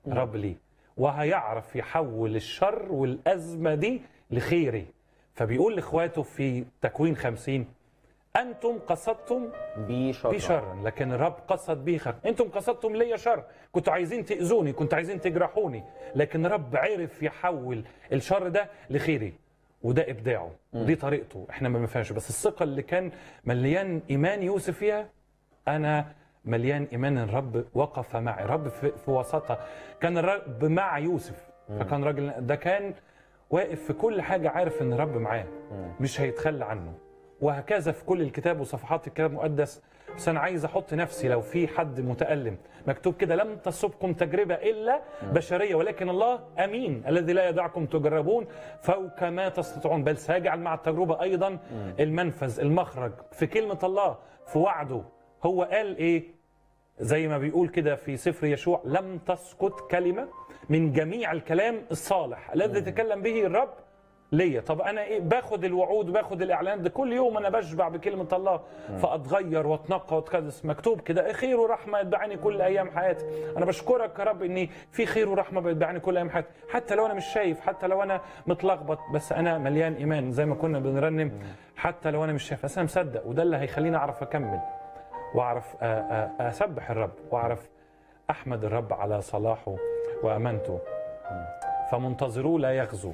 رب ليه وهيعرف يحول الشر والأزمة دي لخيري فبيقول لإخواته في تكوين خمسين أنتم قصدتم بي شر بي شرا لكن الرب قصد بي خير انتم قصدتم لي شر كنتوا عايزين تاذوني كنتوا عايزين تجرحوني لكن الرب عرف يحول الشر ده لخيري وده ابداعه ودي طريقته احنا ما بنفهمش بس الثقه اللي كان مليان ايمان يوسف فيها انا مليان ايمان إن الرب وقف معي الرب في, في وسطها كان الرب مع يوسف فكان راجل ده كان واقف في كل حاجه عارف ان الرب معاه مش هيتخلى عنه وهكذا في كل الكتاب وصفحات الكتاب المقدس بس انا عايز احط نفسي لو في حد متالم مكتوب كده لم تصبكم تجربه الا بشريه ولكن الله امين الذي لا يدعكم تجربون فوق ما تستطيعون بل سيجعل مع التجربه ايضا المنفذ المخرج في كلمه الله في وعده هو قال ايه زي ما بيقول كده في سفر يشوع لم تسقط كلمه من جميع الكلام الصالح الذي تكلم به الرب ليا طب انا ايه باخد الوعود باخد الاعلان ده كل يوم انا بشبع بكلمه الله فاتغير واتنقى واتقدس مكتوب كده خير ورحمه يتبعني كل ايام حياتي انا بشكرك يا رب اني في خير ورحمه بيتبعني كل ايام حياتي حتى لو انا مش شايف حتى لو انا متلخبط بس انا مليان ايمان زي ما كنا بنرنم حتى لو انا مش شايف بس انا مصدق وده اللي هيخليني اعرف اكمل واعرف أ- أ- اسبح الرب واعرف احمد الرب على صلاحه وامانته فمنتظروه لا يغزو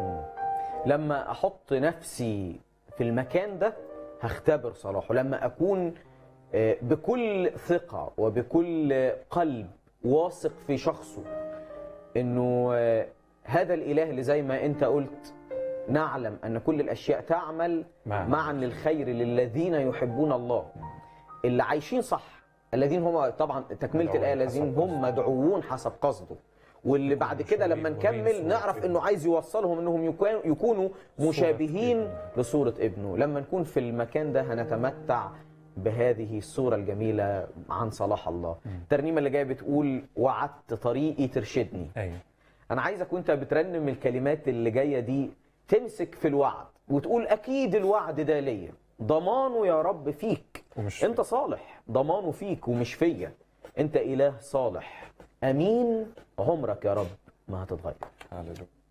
لما احط نفسي في المكان ده هختبر صلاحه لما اكون آه، بكل ثقه وبكل قلب واثق في شخصه انه آه، هذا الاله اللي زي ما انت قلت نعلم ان كل الاشياء تعمل معا. معا للخير للذين يحبون الله اللي عايشين صح الذين هم طبعا تكمله مدعوون الايه الذين حسب هم مدعوون حسب قصده واللي بعد كده لما مشابهين نكمل صورة نعرف ابنه. انه عايز يوصلهم انهم يكون- يكونوا مشابهين ابنه. لصوره ابنه لما نكون في المكان ده هنتمتع بهذه الصوره الجميله عن صلاح الله الترنيمه اللي جايه بتقول وعدت طريقي ترشدني ايوه انا عايزك وانت بترنم الكلمات اللي جايه دي تمسك في الوعد وتقول اكيد الوعد ده ليا ضمانه يا رب فيك ومش انت صالح ضمانه فيك ومش فيا انت اله صالح امين عمرك يا رب ما هتتغير هللويا